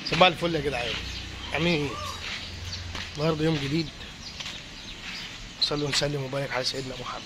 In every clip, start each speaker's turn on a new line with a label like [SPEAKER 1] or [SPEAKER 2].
[SPEAKER 1] صباح الفل يا جدعان عاملين ايه؟ النهارده يوم جديد صلوا ونسلم وبارك على سيدنا محمد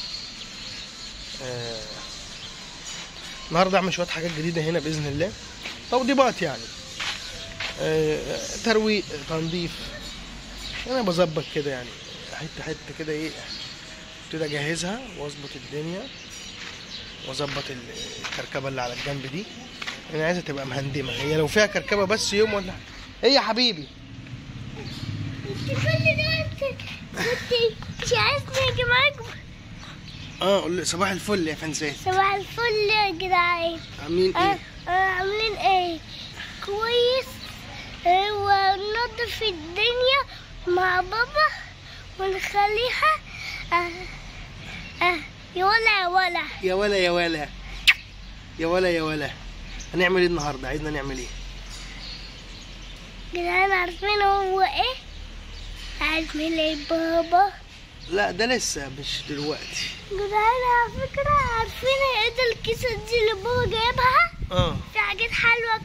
[SPEAKER 1] آه. النهارده اعمل شويه حاجات جديده هنا باذن الله توضيبات يعني آه. ترويق تنظيف انا بظبط كده يعني حته حته كده ايه ابتدي اجهزها واظبط الدنيا واظبط الكركبه اللي على الجنب دي انا عايزها تبقى مهندمه هي لو فيها كركبه بس يوم ولا ايه يا حبيبي
[SPEAKER 2] انت كل ده انت كنت مش عايزني اجي معاكم
[SPEAKER 1] اه قول لي صباح الفل يا فنسات
[SPEAKER 2] صباح الفل يا جدعان
[SPEAKER 1] عاملين
[SPEAKER 2] اه
[SPEAKER 1] ايه
[SPEAKER 2] اه عاملين ايه كويس اه وننضف الدنيا مع بابا ونخليها اه اه يا ولا يا ولا
[SPEAKER 1] يا ولا يا ولا يا ولا يا ولا هنعمل ايه النهارده عايزنا نعمل ايه
[SPEAKER 2] جدعان عارفين هو ايه عارفين ايه بابا
[SPEAKER 1] لا ده لسه مش دلوقتي
[SPEAKER 2] جدعان على فكرة عارفين ايه ده الكيسة دي اللي بابا جايبها
[SPEAKER 1] اه
[SPEAKER 2] في حاجات حلوة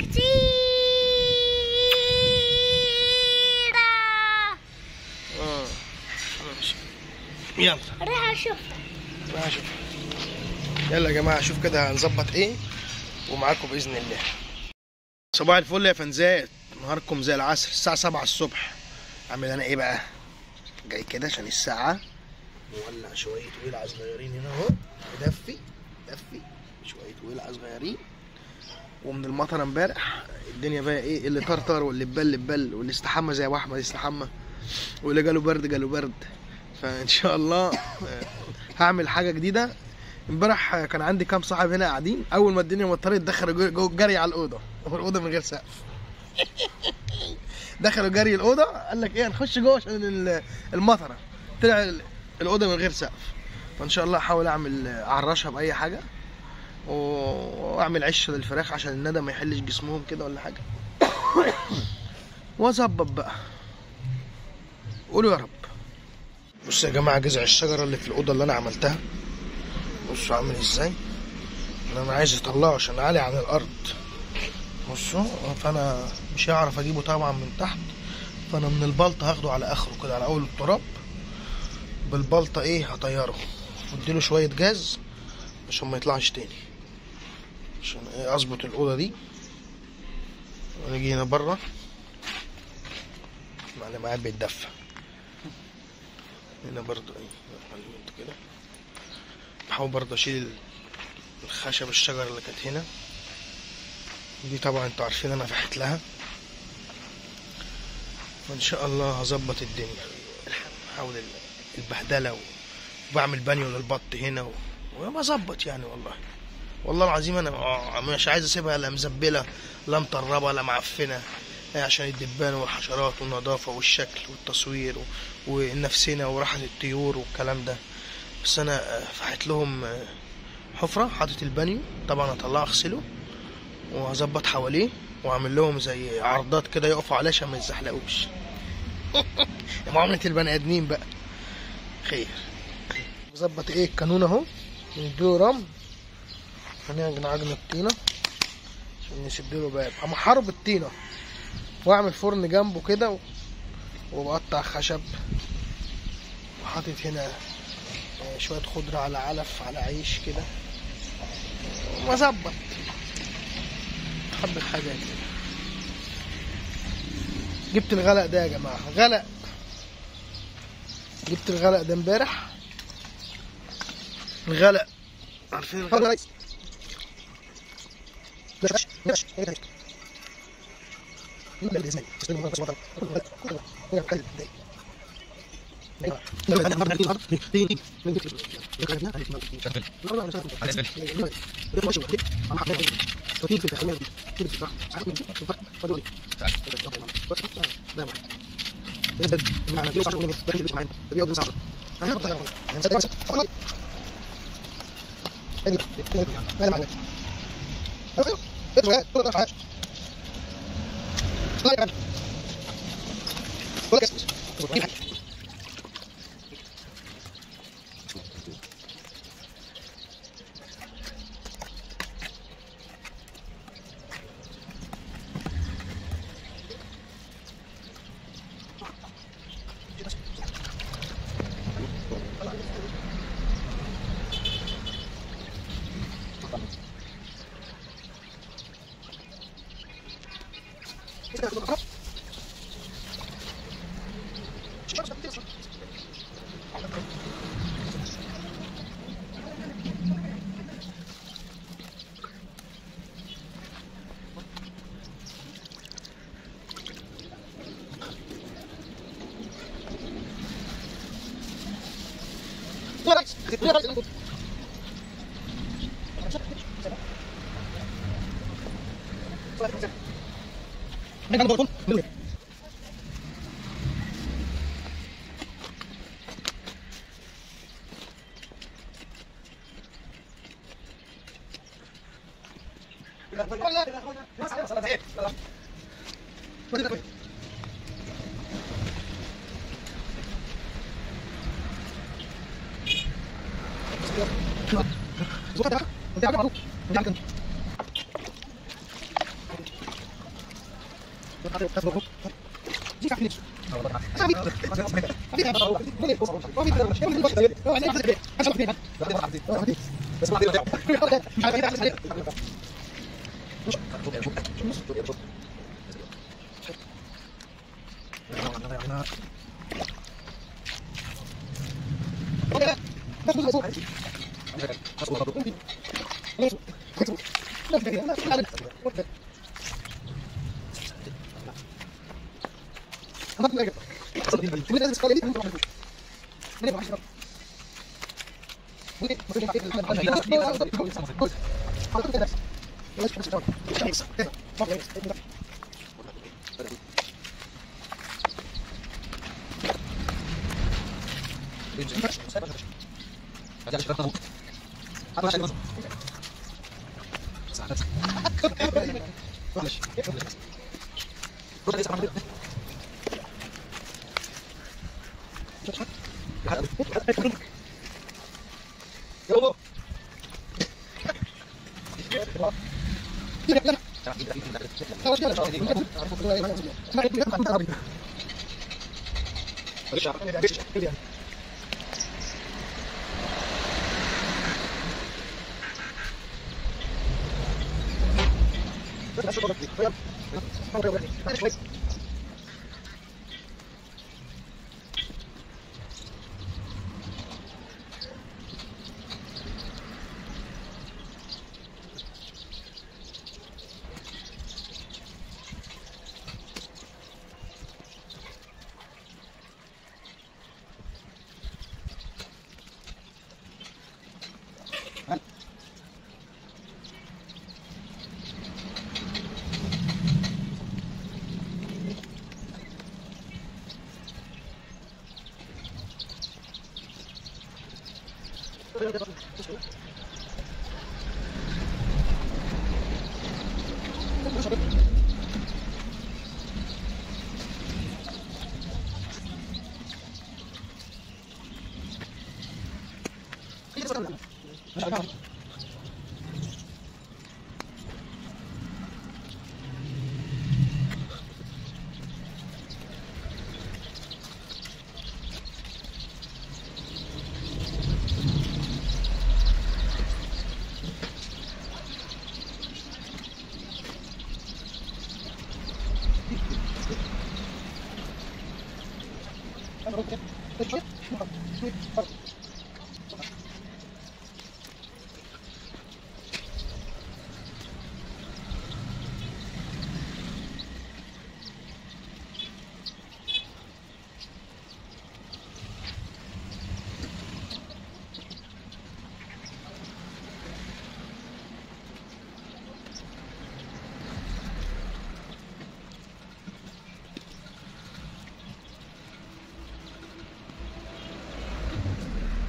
[SPEAKER 2] كتيرة
[SPEAKER 1] اه ماشي يلا
[SPEAKER 2] راح اشوف
[SPEAKER 1] تعالى اشوف يلا يا جماعه شوف كده هنظبط ايه ومعاكم باذن الله صباح الفل يا فنزات نهاركم زي العسل الساعه 7 الصبح اعمل انا ايه بقى جاي كده عشان الساعه مولع شويه ولعه صغيرين هنا اهو مدفي مدفي شويه ولعه صغيرين ومن المطر امبارح الدنيا بقى ايه اللي طرطر واللي بل بل واللي استحمى زي ابو احمد استحمى واللي جاله برد جاله برد فان شاء الله آه، هعمل حاجه جديده امبارح كان عندي كام صاحب هنا قاعدين اول ما الدنيا مطرت دخلوا جو- جو جري على الاوضه الاوضه من غير سقف دخلوا جري الاوضه قال لك ايه هنخش جوه عشان ال- المطره طلع ال- الاوضه من غير سقف فان شاء الله احاول اعمل اعرشها باي حاجه و- واعمل عش للفراخ عشان الندى ما يحلش جسمهم كده ولا حاجه واظبط بقى قولوا يا رب بصوا يا جماعه جذع الشجره اللي في الاوضه اللي انا عملتها بصوا عامل ازاي انا عايز اطلعه عشان عالي عن الارض بصوا فانا مش هعرف اجيبه طبعا من تحت فانا من البلطه هاخده على اخره كده على اول التراب بالبلطه ايه هطيره واديله شويه جاز عشان ما يطلعش تاني عشان ايه اظبط الاوضه دي ونيجي هنا بره معلم قاعد بيتدفى هنا برضو ايه معلم انت كده بحاول برضه اشيل الخشب الشجرة اللي كانت هنا دي طبعا انتوا عارفين انا فحت لها وان شاء الله هظبط الدنيا احاول البهدلة وبعمل بانيو للبط هنا و... وبظبط يعني والله والله العظيم انا آه، مش عايز اسيبها لا مزبلة لا مطربة لا معفنة آه، عشان الدبان والحشرات والنظافة والشكل والتصوير و... والنفسنا وراحة الطيور والكلام ده بس انا آه، فحت لهم آه، حفرة حاطط البانيو طبعا هطلعه اغسله وهظبط حواليه واعمل لهم زي عرضات كده يقفوا عليه عشان ما يتزحلقوش معاملة البني ادمين بقى خير بظبط ايه الكانون اهو نديله رمل هنعجن عجن الطينة عشان نسد له باب همحره بالطينة واعمل فرن جنبه كده و- وبقطع خشب وحاطط هنا آه، شوية خضرة على علف على عيش كده وأظبط حبة حاجات كده جبت الغلق ده يا جماعة غلق جبت الغلق ده امبارح الغلق عارفين الغلق
[SPEAKER 3] Thank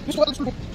[SPEAKER 3] يوسف ولا يوسف